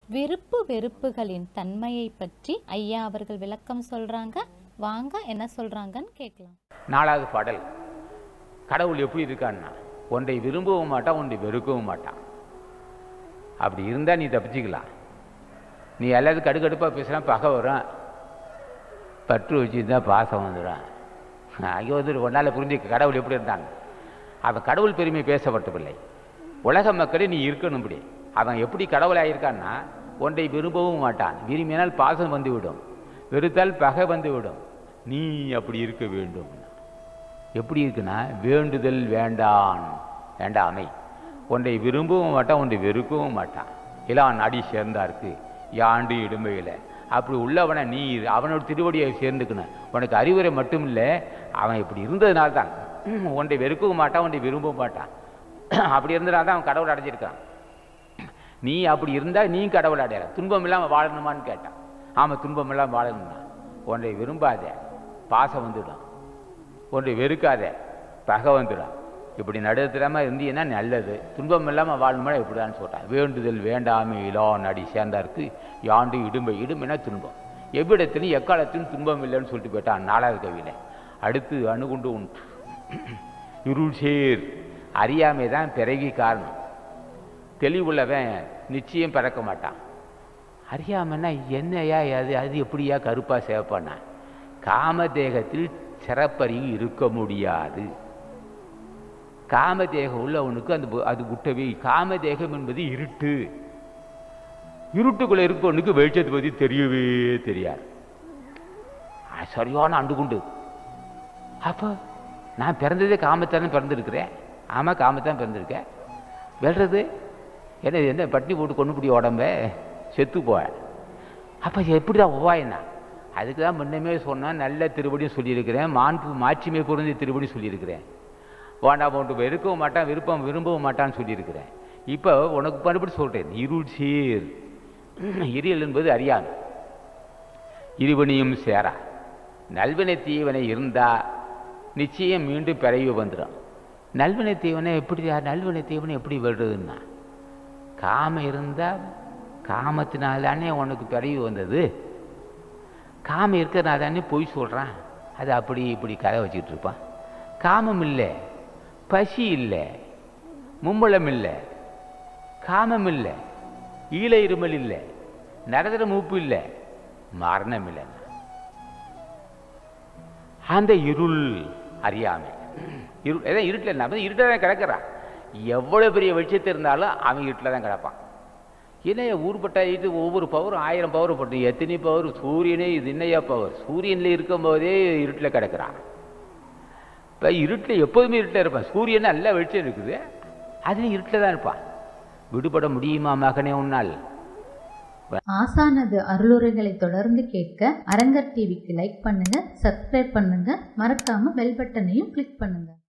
விருப்பு வெறுப்புகளின் தன்மையை பற்றி ஐயா அவர்கள் விளக்கம் சொல்றாங்க வாங்க என்ன சொல்றாங்கன்னு கேட்கலாம் நாலாவது பாடல் கடவுள் எப்படி இருக்கான்னா ஒன்றை விரும்பவும் மாட்டான் ஒன்றை வெறுக்கவும் மாட்டான் அப்படி இருந்தால் நீ தப்பிச்சுக்கலாம் நீ எல்லாத்தையும் கடுக்கடுப்பாக பேசுனா பகை வரும் பற்று வச்சுருந்தா பாசம் வந்துடும் அங்கே வந்து ஒன்றால் புரிஞ்சுக்க கடவுள் எப்படி இருந்தாங்க அவன் கடவுள் பெருமை பேசப்பட்டவில்லை உலக மக்களே நீ இருக்கணும்படி அவன் எப்படி கடவுளாக இருக்கான்னா ஒன்றை விரும்பவும் மாட்டான் விரும்பினால் பாசம் வந்துவிடும் வெறுத்தால் பகை வந்துவிடும் நீ அப்படி இருக்க வேண்டும் எப்படி இருக்குன்னா வேண்டுதல் வேண்டான் வேண்டாமை ஒன்றை விரும்பவும் மாட்டான் ஒன்றை வெறுக்கவும் மாட்டான் இலான் அடி சேர்ந்தாருக்கு யாண்டு இடுமையில் அப்படி உள்ளவனை நீ இரு. அவனோட திருவடியை சேர்ந்துக்கணும் உனக்கு அறிவுரை மட்டும் இல்லை அவன் இப்படி இருந்ததுனால தான் ஒன்றை வெறுக்கவும் மாட்டான் ஒன்றை விரும்பவும் மாட்டான் அப்படி இருந்ததுனால தான் அவன் கடவுள் அடைஞ்சிருக்கான் நீ அப்படி இருந்தால் நீ கடவுள் அடையலாம் துன்பம் இல்லாமல் வாழணுமான்னு கேட்டான் ஆமாம் துன்பம் இல்லாமல் வாழணும்னா ஒன்றை விரும்பாத பாசம் வந்துடும் ஒன்றை வெறுக்காத பகை வந்துடும் இப்படி நடுத்தரமாக இருந்தீங்கன்னா நல்லது துன்பம் இல்லாமல் வாழணுமா இப்படிதான் சொல்கிறான் வேண்டுதல் வேண்டாமை இலா நடி சேர்ந்தாருக்கு யாண்டு இடும்பை இடுமைனா துன்பம் எவ்விடத்திலும் எக்காலத்திலும் துன்பம் இல்லைன்னு சொல்லிட்டு போயிட்டான் நாலாவது கவியில அடுத்து அணுகுண்டு உண்டு இருள் சேர் அறியாமை தான் பிறவி காரணம் தெளிவுள்ளவன் நிச்சயம் பிறக்க மாட்டான் அறியாமன்னா என்னையா அது அது எப்படியா கருப்பா சேவப்பானா காமதேகத்தில் சிறப்பறிவு இருக்க முடியாது காமதேகம் உள்ளவனுக்கு அந்த பு- அது விட்டவே காமதேகம் என்பது இருட்டு இருட்டுக்குள்ள இருப்பவனுக்கு வெளிச்சத்தை பற்றி தெரியவே தெரியாது அது சரியான அண்டுகுண்டு அப்போ நான் பிறந்ததே காமத்தானே பிறந்திருக்கிறேன் ஆமாம் காமத்தான் பிறந்திருக்கேன் வெல்றது என்ன இது என்ன பட்டினி போட்டு கொண்டு பிடி உடம்ப செத்து போவேன் அப்போ எப்படிதான் உவாயனா அதுக்கு தான் முன்னமே சொன்னால் நல்ல திருப்படியும் சொல்லியிருக்கிறேன் மாண்பு மாட்சிமை பொருந்திய திருப்படி சொல்லியிருக்கிறேன் வேண்டாம் ஒன்று வெறுக்கவும் மாட்டான் விருப்பம் விரும்பவும் மாட்டான்னு சொல்லியிருக்கிறேன் இப்போ உனக்கு மறுபடி சொல்கிறேன் இருள் சீர் இருள் என்பது அறியாமை இருவனையும் சேரா நல்வினை தீவனை இருந்தா நிச்சயம் மீண்டும் பிறவி வந்துடும் நல்வினை தீவனை எப்படி நல்வினை தீவனை எப்படி வருதுன்னா காமம் இருந்தால் காமத்தினால்தானே உனக்கு பிறவி வந்தது காமம் இருக்கிறனால தானே பொய் சொல்கிறான் அது அப்படி இப்படி கதை வச்சுக்கிட்டு இருப்பான் காமம் இல்லை பசி இல்லை மும்மலம் இல்லை காமம் இல்லை ஈழ இருமல் இல்லை நரதர மூப்பு இல்லை மரணம் இல்லை அந்த இருள் அறியாமை இருள் ஏதாவது இருட்டில் நம்ம இருட்டில் தான் கிடக்கிறான் எவ்வளோ பெரிய வெளிச்சத்தை இருந்தாலும் அவன் இருட்டில் தான் கிடப்பான் என்ன ஊர்பட்ட இது ஒவ்வொரு பவரும் ஆயிரம் பவர் போட்டு எத்தனை பவர் சூரியனே இது என்னையா பவர் சூரியனில் இருக்கும்போதே இருட்டில் கிடக்கிறான் இப்போ இருட்டில் எப்போதுமே இருட்டில் இருப்பான் சூரியன் நல்ல வெளிச்சம் இருக்குது அதுலேயும் இருட்டில் தான் இருப்பான் விடுபட முடியுமா மகனே உன்னால் ஆசானது அருளுரைகளை தொடர்ந்து கேட்க அரங்கர் டிவிக்கு லைக் பண்ணுங்க சப்ஸ்கிரைப் பண்ணுங்க மறக்காம பெல் பட்டனையும் கிளிக் பண்ணுங்க